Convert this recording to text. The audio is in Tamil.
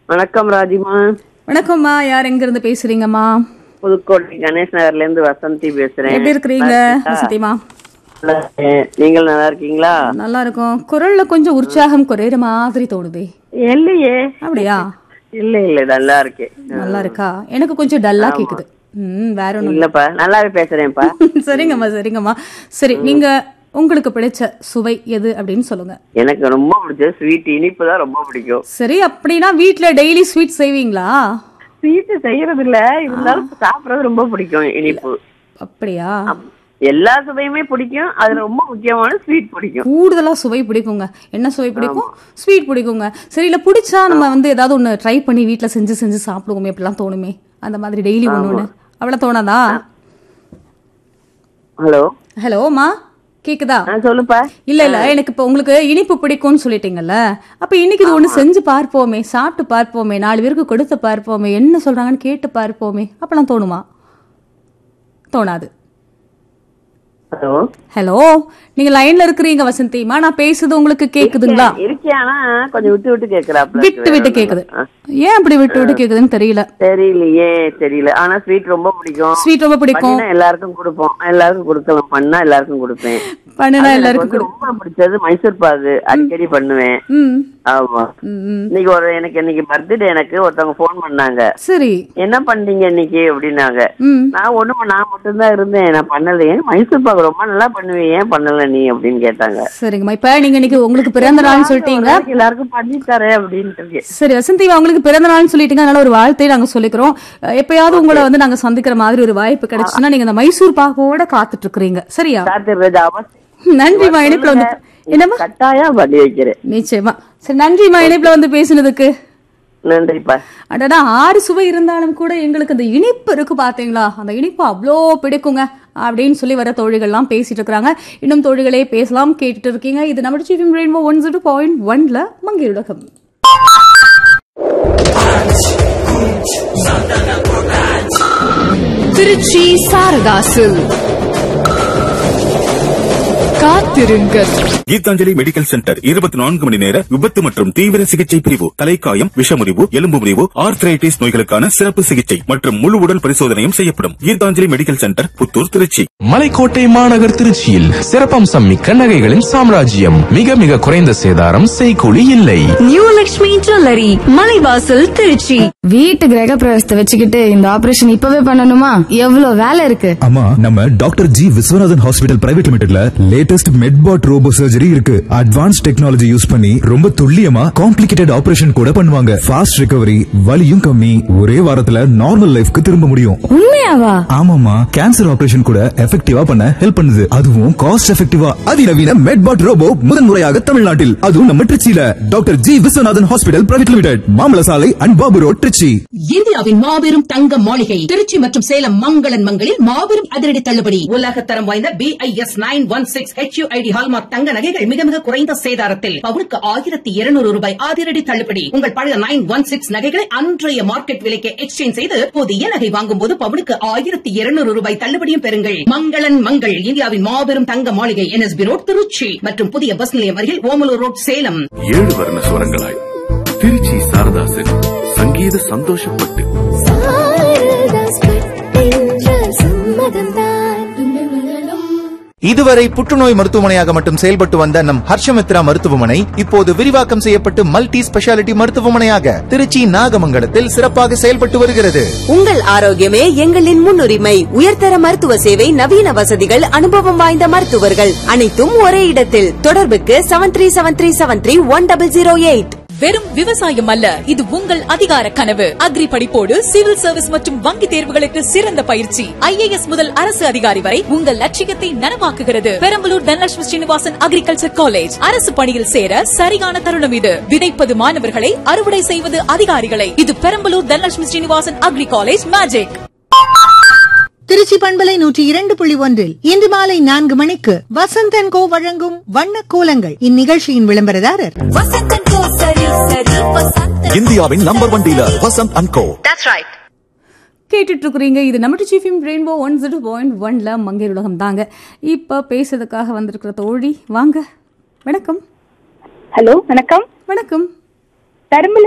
வணக்கம் ராஜிமா வணக்கம்மா யார் எங்க இருந்து பேசுறீங்கம்மா புதுக்கோட்டை கணேஷ் நகர்ல இருந்து வசந்தி பேசுறேன் எப்படி இருக்கிறீங்க வசதிமா நல்லா இருக்கேன். நீங்கள் நல்லா இருக்கீங்களா நல்லா இருக்கும் குரல்ல கொஞ்சம் உற்சாகம் குறையிற மாதிரி தோணுதே இல்லையே அப்படியா இல்ல இல்ல நல்லா இருக்கேன் நல்லா இருக்கா எனக்கு கொஞ்சம் டல்லா கேக்குது ம் வேற ஒண்ணும் இல்ல. இல்லப்பா நல்லாவே பேசுறேன்ப்பா சரிங்கம்மா சரிங்கம்மா சரி நீங்க உங்களுக்கு பிடிச்ச சுவை எது அப்படின்னு சொல்லுங்க எனக்கு ரொம்ப பிடிச்சது ஸ்வீட் இனிப்பு தான் ரொம்ப பிடிக்கும் சரி அப்படின்னா வீட்ல டெய்லி ஸ்வீட் செய்வீங்களா ஸ்வீட் செய்யறது இல்ல இருந்தாலும் சாப்பிடறது ரொம்ப பிடிக்கும் இனிப்பு அப்படியா எல்லா சுவையுமே பிடிக்கும் அதுல ரொம்ப முக்கியமான ஸ்வீட் பிடிக்கும் கூடுதலா சுவை பிடிக்குங்க என்ன சுவை பிடிக்கும் ஸ்வீட் பிடிக்குங்க சரி இல்ல பிடிச்சா நம்ம வந்து ஏதாவது ஒண்ணு ட்ரை பண்ணி வீட்ல செஞ்சு செஞ்சு சாப்பிடுவோமே அப்படிலாம் தோணுமே அந்த மாதிரி டெய்லி ஒண்ணு ஒண்ணு அவ்வளவு தோணாதா ஹலோ ஹலோமா கேக்குதா ஆ சொல்லுப்பா இல்ல இல்ல எனக்கு இப்ப உங்களுக்கு இனிப்பு பிடிக்கும்னு சொல்லிட்டீங்கல்ல அப்ப இன்னைக்கு இது ஒண்ணு செஞ்சு பார்ப்போமே சாப்பிட்டு பார்ப்போமே நாலு பேருக்கு கொடுத்து பார்ப்போமே என்ன சொல்றாங்கன்னு கேட்டு பார்ப்போமே அப்பெல்லாம் தோணுமா தோணாது ஹலோ ஹலோ நீங்க லைன்ல இருக்கிறீங்க வசந்திமா நான் பேசுறது உங்களுக்கு கேக்குதுங்களா இருக்கியானா கொஞ்சம் விட்டு விட்டு கேக்குறாப்ல விட்டு விட்டு கேக்குது ஏன் அப்படி விட்டு விட்டு கேக்குதுன்னு தெரியல தெரியலையே தெரியல ஆனா ஸ்வீட் ரொம்ப பிடிக்கும் ஸ்வீட் ரொம்ப பிடிக்கும் பண்ணினா எல்லாருக்கும் கொடுப்போம் எல்லாருக்கும் கொடுக்கலாம் பண்ணா எல்லாருக்கும் கொடுப்பேன் பண்ணுனா எனக்கு எல்லாருக்கும் வந்து ரொம்ப பிடிச்சது மைசூர் பாகு அடிக்கடி பண்ணுவேன் ம் ஆமா ம், ம். இன்னைக்கு ஒரு எனக்கு இன்னைக்கு பர்த்டே எனக்கு ஒருத்தவங்க ஃபோன் பண்ணாங்க சரி என்ன பண்ணீங்க இன்னைக்கு அப்படின்னாங்க ம் நான் ஒண்ணும் நான் மட்டும்தான் இருந்தேன் நான் பண்ணலையே மைசூர் பாகு ரொம்ப நல்லா பண்ணுவேன் ஏன் பண்ணல நீ அப்படின்னு கேட்டாங்க சரிங்கம்மா இப்ப நீங்க இன்னைக்கு உங்களுக்கு பிறந்த நாள்னு சொல்லிட்டீங்க ஒரு எல்லாருக்கும் பண்ணி தரேன் அப்படின்ட்டு இருக்கேன். சரி வசந்திவா உங்களுக்கு பிறந்த நாள்னு சொல்லிட்டீங்க அதனால ஒரு வாழ்த்தை நாங்க சொல்லிக்கிறோம் அஹ், எப்பயாவது உங்களை வந்து நாங்க சந்திக்கிற மாதிரி ஒரு வாய்ப்பு கிடைச்சுன்னா நீங்க இந்த மைசூர் பாகோட காத்துட்டு இருக்கிறீங்க சரியா காத்திருக்கிறது அவசியம் நன்றிமா இணைப்புல வந்து என்னம்மா கட்டாயம் பண்ணி வைக்கிறேன் நிச்சயமா சரி நன்றிமா இணைப்புல வந்து பேசினதுக்கு நன்றிப்பா அடடா ஆறு சுவை இருந்தாலும் கூட எங்களுக்கு அந்த இனிப்பு இருக்கு பாத்தீங்களா அந்த இனிப்பு அவ்வளோ பிடிக்குங்க அப்படின்னு சொல்லி வர தோழிகள்லாம் பேசிட்டு இருக்காங்க இன்னும் தோழிகளே பேசலாம் கேட்டுட்டு இருக்கீங்க இது நம்ம TV rainbow one zero point ஒன்ல மங்கியுலகம் திருச்சி சாரதாசு காத்திருங்கள் கீதாஞ்சலி மெடிக்கல் சென்டர் இருபத்தி நான்கு மணி நேர விபத்து மற்றும் தீவிர சிகிச்சை பிரிவு தலைக்காயம் விஷமுறிவு எலும்பு முறிவு ஆர்த்ரைட்டிஸ் நோய்களுக்கான சிறப்பு சிகிச்சை மற்றும் முழு உடல் பரிசோதனையும் செய்யப்படும் கீதாஞ்சலி மெடிக்கல் சென்டர் புத்தூர் திருச்சி மலைக்கோட்டை மாநகர் திருச்சியில் சிறப்பம்சம் மிக்க நகைகளின் சாம்ராஜ்யம் மிக மிக குறைந்த சேதாரம் செய்கூலி இல்லை நியூ லக்ஷ்மி ஜுவல்லரி மலைவாசல் திருச்சி வீட்டு கிரக பிரவேசத்தை வச்சுக்கிட்டு இந்த ஆபரேஷன் இப்பவே பண்ணணுமா எவ்வளவு வேலை இருக்கு ஆமா நம்ம doctor G Viswanathan hospital private லிமிடெட்ல லேட்டஸ்ட் மெட்பாட் ரோபோ சர்ஜரி இருக்கு அட்வான்ஸ் டெக்னாலஜி யூஸ் பண்ணி ரொம்ப துல்லியமா காம்ப்ளிகேட்டட் ஆபரேஷன் கூட பண்ணுவாங்க ஃபாஸ்ட் ரிகவரி வலியும் கம்மி ஒரே வாரத்துல நார்மல் லைஃப்க்கு திரும்ப முடியும் உண்மையாவா ஆமாமா கேன்சர் ஆபரேஷன் கூட எஃபெக்டிவா பண்ண ஹெல்ப் பண்ணுது அதுவும் காஸ்ட் எஃபெக்டிவா அதிநவீன மெட்பாட் ரோபோ முதன்முறையாக தமிழ்நாட்டில் அதுவும் நம்ம திருச்சியில doctor G Viswanathan hospital private limited மாமல சாலை அண்ட் பாபு ரோட் திருச்சி இந்தியாவின் மாபெரும் தங்க மாளிகை திருச்சி மற்றும் சேலம் மங்களன் மங்களில் மாபெரும் அதிரடி தள்ளுபடி உலக தரம் வாய்ந்த B I S nine one six HUID hallmark தங்க நகைகள் மிக மிக குறைந்த சேதாரத்தில் பவுனுக்கு ஆயிரத்தி இருநூறு ரூபாய் அதிரடி தள்ளுபடி உங்கள் பழைய நைன் ஒன் சிக்ஸ் நகைகளை அன்றைய மார்க்கெட் விலைக்கு எக்ஸ்சேஞ்ச் செய்து புதிய நகை வாங்கும் போது பவுனுக்கு ஆயிரத்தி இருநூறு ரூபாய் தள்ளுபடியும் பெறுங்கள் மங்களன் மங்கள் இந்தியாவின் மாபெரும் தங்க மாளிகை என்எஸ்பி ரோட் திருச்சி மற்றும் புதிய பஸ் நிலையம் அருகில் ஓமலூர் ரோட் சேலம் ஏழு வர்ண சுரங்களாய் திருச்சி சாரதாசன் சங்கீத சந்தோஷப்பட்டு இதுவரை புற்றுநோய் மருத்துவமனையாக மட்டும் செயல்பட்டு வந்த நம் ஹர்ஷமித்ரா மருத்துவமனை இப்போது விரிவாக்கம் செய்யப்பட்டு மல்டி ஸ்பெஷாலிட்டி மருத்துவமனையாக திருச்சி நாகமங்கலத்தில் சிறப்பாக செயல்பட்டு வருகிறது உங்கள் ஆரோக்கியமே எங்களின் முன்னுரிமை உயர்தர மருத்துவ சேவை நவீன வசதிகள் அனுபவம் வாய்ந்த மருத்துவர்கள் அனைத்தும் ஒரே இடத்தில் தொடர்புக்கு seven three seven three seven three one double zero eight வெறும் விவசாயம் அல்ல இது உங்கள் அதிகார கனவு அக்ரி படிப்போடு சிவில் சர்வீஸ் மற்றும் வங்கி தேர்வுகளுக்கு சிறந்த பயிற்சி ஐஏஎஸ் முதல் அரசு அதிகாரி வரை உங்கள் லட்சியத்தை நனவாக்குகிறது பெரம்பலூர் தனலட்சுமி ஸ்ரீனிவாசன் அக்ரிகல்ச்சர் காலேஜ் அரசு பணியில் சேர சரியான தருணம் இது விதைப்பது மாணவர்களை அறுவடை செய்வது அதிகாரிகளை இது Perambalur Dhanalakshmi Srinivasan agri college magic Tiruchi பண்பலை நூற்றி இரண்டு புள்ளி ஒன்றில் இன்று மாலை நான்கு மணிக்கு வசந்தன் கோ வழங்கும் வண்ண கோலங்கள் இந்நிகழ்ச்சியின் விளம்பரதாரர் இந்தியாவின் number one dealer Vasanth and co கேட்டுட்டு இருக்கிறீங்க இது நம்ம சீஃபிம் ரெயின்போ ஒன் ஜீரோ பாயிண்ட் ஒன்ல மங்கேர் உலகம் தாங்க இப்ப பேசுறதுக்காக வந்திருக்கிற தோழி வாங்க வணக்கம் ஹலோ வணக்கம் வணக்கம் தருமபுரி